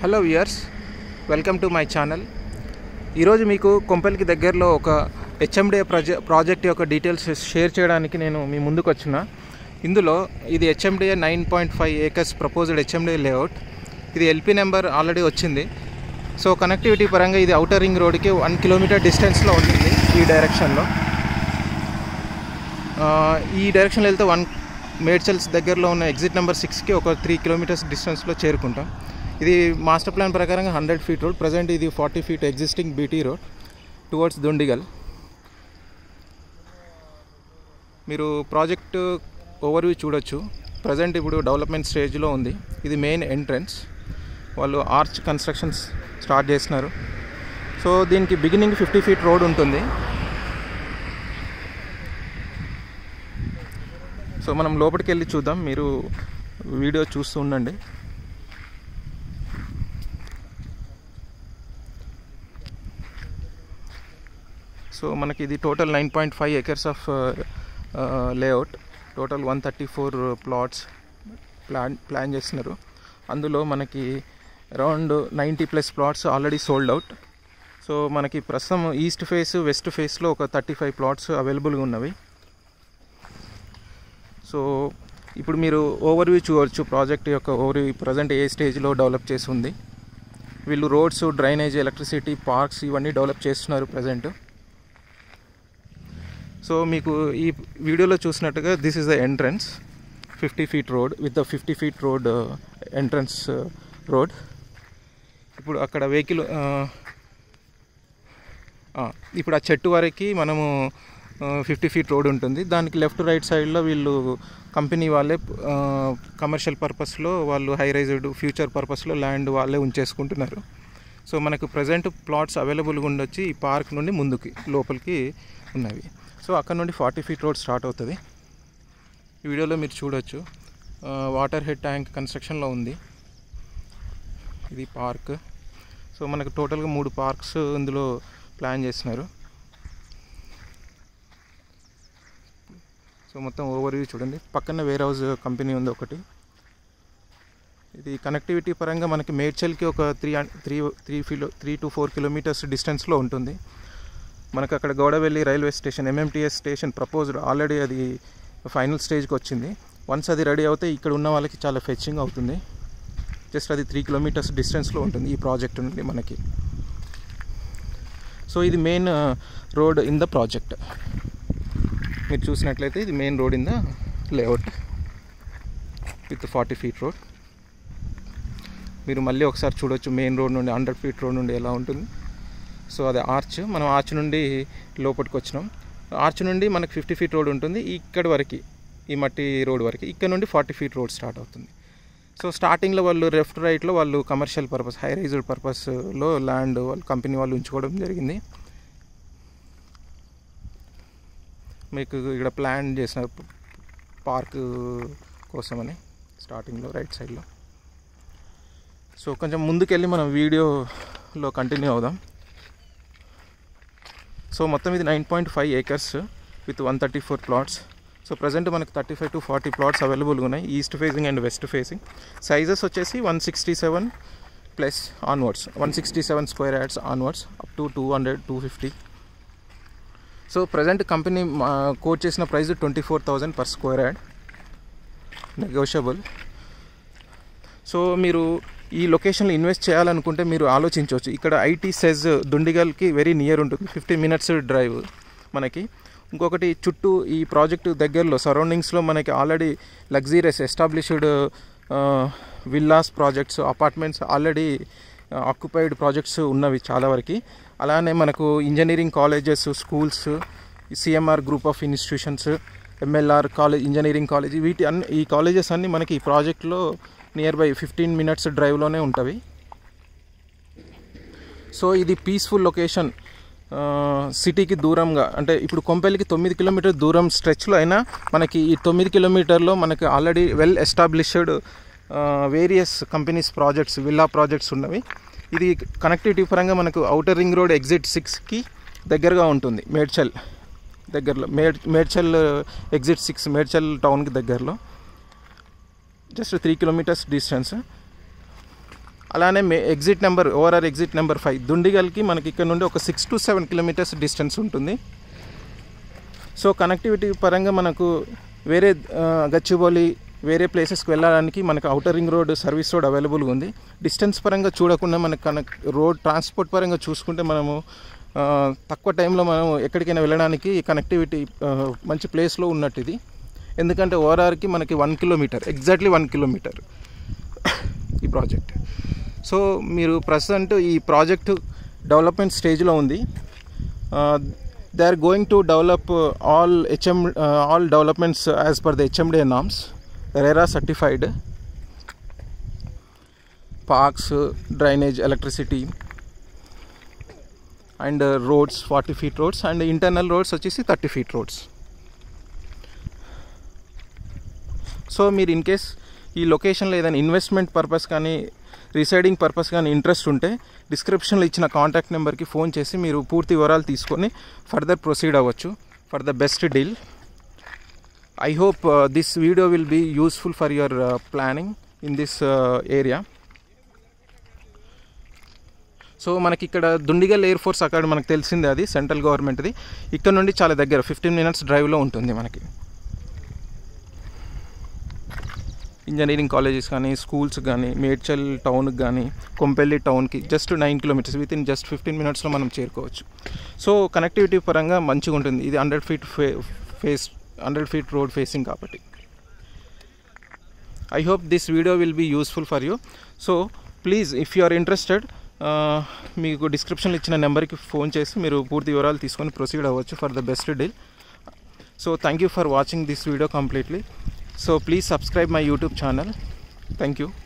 hello viewers welcome to my channel ఈరోజు మీకు కొంపల్కి దగ్గరలో ఒక హెచ్ఎండే ప్రాజె ప్రాజెక్ట్ యొక్క డీటెయిల్స్ షేర్ చేయడానికి నేను మీ ముందుకు వచ్చిన ఇందులో ఇది HMDA nine point five acres proposed HMDA layout ఇది ఎల్పి నెంబర్ ఆల్రెడీ వచ్చింది సో కనెక్టివిటీ పరంగా ఇది అవుటర్ రింగ్ రోడ్కి వన్ కిలోమీటర్ డిస్టెన్స్లో ఉంటుంది ఈ డైరెక్షన్లో ఆ, ఈ డైరెక్షన్లో వెళ్తే వన్ మేడ్చల్స్ దగ్గరలో ఉన్న ఎగ్జిట్ నెంబర్ సిక్స్కి ఒక త్రీ కిలోమీటర్స్ డిస్టెన్స్లో చేరుకుంటాం ఇది మాస్టర్ ప్లాన్ ప్రకారంగా హండ్రెడ్ ఫీట్ రోడ్ ప్రజెంట్ ఇది forty feet existing BT road towards Dundigal మీరు ప్రాజెక్ట్ ఓవర్వ్యూ చూడొచ్చు ప్రజెంట్ ఇప్పుడు డెవలప్మెంట్ స్టేజ్లో ఉంది ఇది మెయిన్ ఎంట్రన్స్ వాళ్ళు ఆర్చ్ కన్స్ట్రక్షన్స్ స్టార్ట్ చేస్తున్నారు సో దీనికి బిగినింగ్ ఫిఫ్టీ ఫీట్ రోడ్ ఉంటుంది సో మనం లోపలికి వెళ్ళి చూద్దాం మీరు వీడియో చూస్తూ ఉండండి సో మనకి ఇది total nine point five acres of layout total one thirty four plots plan plan చేస్తున్నారు అందులో మనకి around ninety plus plots already sold out so మనకి ప్రస్తుతం ఈస్ట్ ఫేస్ వెస్ట్ ఫేస్లో ఒక థర్టీ ఫైవ్ ప్లాట్స్ అవైలబుల్గా ఉన్నవి సో ఇప్పుడు మీరు ఓవర్వ్యూ చూడవచ్చు ప్రాజెక్ట్ యొక్క ఓవర్వ్యూ ప్రజెంట్ ఏ స్టేజ్లో డెవలప్ చేసి ఉంది వీళ్ళు రోడ్స్ డ్రైనేజ్ ఎలక్ట్రిసిటీ పార్క్స్ ఇవన్నీ డెవలప్ చేస్తున్నారు ప్రజెంట్ సో మీకు ఈ వీడియోలో చూసినట్టుగా this is the entrance fifty feet road with the fifty feet road entrance road ఇప్పుడు అక్కడ వెహికల్ ఇప్పుడు ఆ చెట్టు వరకు మనము ఫిఫ్టీ ఫీట్ రోడ్ ఉంటుంది దానికి లెఫ్ట్ రైట్ సైడ్లో వీళ్ళు కంపెనీ వాళ్ళే కమర్షియల్ పర్పస్లో వాళ్ళు హై రైజ్డ్ ఫ్యూచర్ పర్పస్లో ల్యాండ్ వాళ్ళే ఉంచేసుకుంటున్నారు సో మనకు ప్రజెంట్ ప్లాట్స్ అవైలబుల్గా ఉండొచ్చి ఈ పార్క్ నుండి ముందుకి లోపలికి ఉన్నవి సో అక్కడ నుండి ఫార్టీ ఫీట్ రోడ్ స్టార్ట్ అవుతుంది ఈ వీడియోలో మీరు చూడొచ్చు వాటర్ హెడ్ ట్యాంక్ కన్స్ట్రక్షన్లో ఉంది ఇది పార్క్ సో మనకు టోటల్గా మూడు పార్క్స్ ఇందులో ప్లాన్ చేస్తున్నారు సో మొత్తం ఓవర్వ్యూ చూడండి పక్కన వేర్ హౌస్ కంపెనీ ఉంది ఒకటి ఇది కనెక్టివిటీ పరంగా మనకి మేడ్చల్కి ఒక three three three kilo three to four kilometres డిస్టెన్స్లో ఉంటుంది మనకు అక్కడ Gowdavelli railway station MMTS station proposed already అది ఫైనల్ స్టేజ్కి వచ్చింది వన్స్ అది రెడీ అవుతే ఇక్కడ ఉన్న వాళ్ళకి చాలా ఫెచ్చింగ్ అవుతుంది జస్ట్ అది త్రీ కిలోమీటర్స్ డిస్టెన్స్లో ఉంటుంది ఈ ప్రాజెక్ట్ నుండి మనకి సో ఇది main road in the project మీరు చూసినట్లయితే ఇది main road in the layout with forty feet road మీరు మళ్ళీ ఒకసారి చూడొచ్చు మెయిన్ రోడ్ నుండి హండ్రెడ్ ఫీట్ రోడ్ నుండి ఎలా ఉంటుంది సో అది ఆర్చ్ మనం ఆర్చ్ నుండి లోపలికి వచ్చినాం ఆర్చ్ నుండి మనకు ఫిఫ్టీ ఫీట్ రోడ్ ఉంటుంది ఇక్కడి వరకు ఈ మట్టి రోడ్ వరకు ఇక్కడ నుండి ఫార్టీ ఫీట్ రోడ్ స్టార్ట్ అవుతుంది సో స్టార్టింగ్లో వాళ్ళు లెఫ్ట్ రైట్లో వాళ్ళు కమర్షియల్ పర్పస్ హై రైజ్డ్ పర్పస్లో ల్యాండ్ వాళ్ళు కంపెనీ వాళ్ళు ఉంచుకోవడం జరిగింది మీకు ఇక్కడ ప్లాన్ చేసిన పార్క్ కోసమని స్టార్టింగ్లో రైట్ సైడ్లో సో కొంచెం ముందుకెళ్ళి మనం వీడియోలో కంటిన్యూ అవుదాం సో మొత్తం ఇది nine point five acres with one thirty four plots so present మనకు thirty five to forty plots అవైలబుల్గా ఉన్నాయి east facing and west facing sizes వచ్చేసి one sixty seven plus onwards one sixty seven square yards onwards up to two hundred two fifty so present company quote చేసిన price twenty four thousand per square yard negotiable so మీరు ఈ లొకేషన్లో invest చేయాలనుకుంటే మీరు ఆలోచించవచ్చు ఇక్కడ IT SEZ దుండిగల్కి very near ఉంటుంది ఫిఫ్టీ మినిట్స్ డ్రైవ్ మనకి ఇంకొకటి చుట్టూ ఈ ప్రాజెక్టు దగ్గరలో సరౌండింగ్స్లో మనకి already luxurious established villas projects apartments already occupied projects ఉన్నవి చాలా వరకు అలానే మనకు engineering colleges schools CMR group of institutions MLR college engineering college వీటి అన్ని ఈ కాలేజెస్ అన్నీ మనకి ఈ ప్రాజెక్ట్లో నియర్ బై ఫిఫ్టీన్ మినిట్స్ డ్రైవ్లోనే ఉంటవి సో ఇది పీస్ఫుల్ లొకేషన్ సిటీకి దూరంగా అంటే ఇప్పుడు కొంపెల్లికి తొమ్మిది కిలోమీటర్ దూరం స్ట్రెచ్లో అయినా మనకి ఈ తొమ్మిది కిలోమీటర్లో మనకి already well established various companies projects villa projects ఉన్నవి ఇది కనెక్టివిటీ పరంగా మనకు అవుటర్ రింగ్ రోడ్ ఎగ్జిట్ సిక్స్కి దగ్గరగా ఉంటుంది మేడ్చల్ దగ్గరలో మేడ్ మేడ్చల్ ఎగ్జిట్ సిక్స్ మేడ్చల్ టౌన్కి దగ్గరలో జస్ట్ త్రీ కిలోమీటర్స్ డిస్టెన్స్ అలానే మే exit number ORR exit number five దుండిగల్కి మనకి ఇక్కడ నుండి ఒక six to seven kilometres distance ఉంటుంది సో కనెక్టివిటీ పరంగా మనకు వేరే ఆ, గచ్చిబౌలి వేరే ప్లేసెస్కి వెళ్ళడానికి మనకు outer ring road service road అవైలబుల్గా ఉంది డిస్టెన్స్ పరంగా చూడకుండా మనకు కనెక్ట్ రోడ్ ట్రాన్స్పోర్ట్ పరంగా చూసుకుంటే మనము ఆ, తక్కువ టైంలో మనం ఎక్కడికైనా వెళ్ళడానికి కనెక్టివిటీ ఆ, మంచి ప్లేస్లో ఉన్నట్టు ఇది ఎందుకంటే ఓఆర్ఆర్కి మనకి one kilometre exactly one kilometre ఈ ప్రాజెక్ట్ సో మీరు ప్రజెంట్ ఈ ప్రాజెక్టు డెవలప్మెంట్ స్టేజ్లో ఉంది they are going to develop all HM all developments as per the HMDA norms RERA certified parks drainage electricity and roads forty feet roads and internal roads వచ్చేసి thirty feet roads so మీరు in case ఈ లొకేషన్లో ఏదైనా investment purpose కానీ residing purpose కానీ interest ఉంటే డిస్క్రిప్షన్లో ఇచ్చిన కాంటాక్ట్ నెంబర్కి ఫోన్ చేసి మీరు పూర్తి వివరాలు తీసుకొని ఫర్దర్ ప్రొసీడ్ అవ్వచ్చు for the best deal I hope this video will be useful for your planning in this area so మనకి ఇక్కడ దుండిగల్ ఎయిర్ ఫోర్స్ అకాడమీ మనకు తెలిసిందే అది సెంట్రల్ గవర్నమెంట్ది ఇక్కడ నుండి చాలా దగ్గర ఫిఫ్టీన్ మినిట్స్ డ్రైవ్లో ఉంటుంది మనకి ఇంజనీరింగ్ కాలేజెస్ కానీ స్కూల్స్ కానీ మేడ్చల్ టౌన్కి కానీ కొంపెల్లి టౌన్కి just nine kilometres within just fifteen మినిట్స్లో మనం చేరుకోవచ్చు సో కనెక్టివిటీ పరంగా మంచిగా ఉంటుంది ఇది హండ్రెడ్ ఫీట్ ఫే face hundred feet road facing కాబట్టి I hope this video will be useful for you so please if you are interested మీకు డిస్క్రిప్షన్లో ఇచ్చిన నెంబర్కి ఫోన్ చేసి మీరు పూర్తి వివరాలు తీసుకొని ప్రొసీడ్ అవ్వచ్చు for the best deal so thank you for watching this video completely so please subscribe my YouTube channel thank you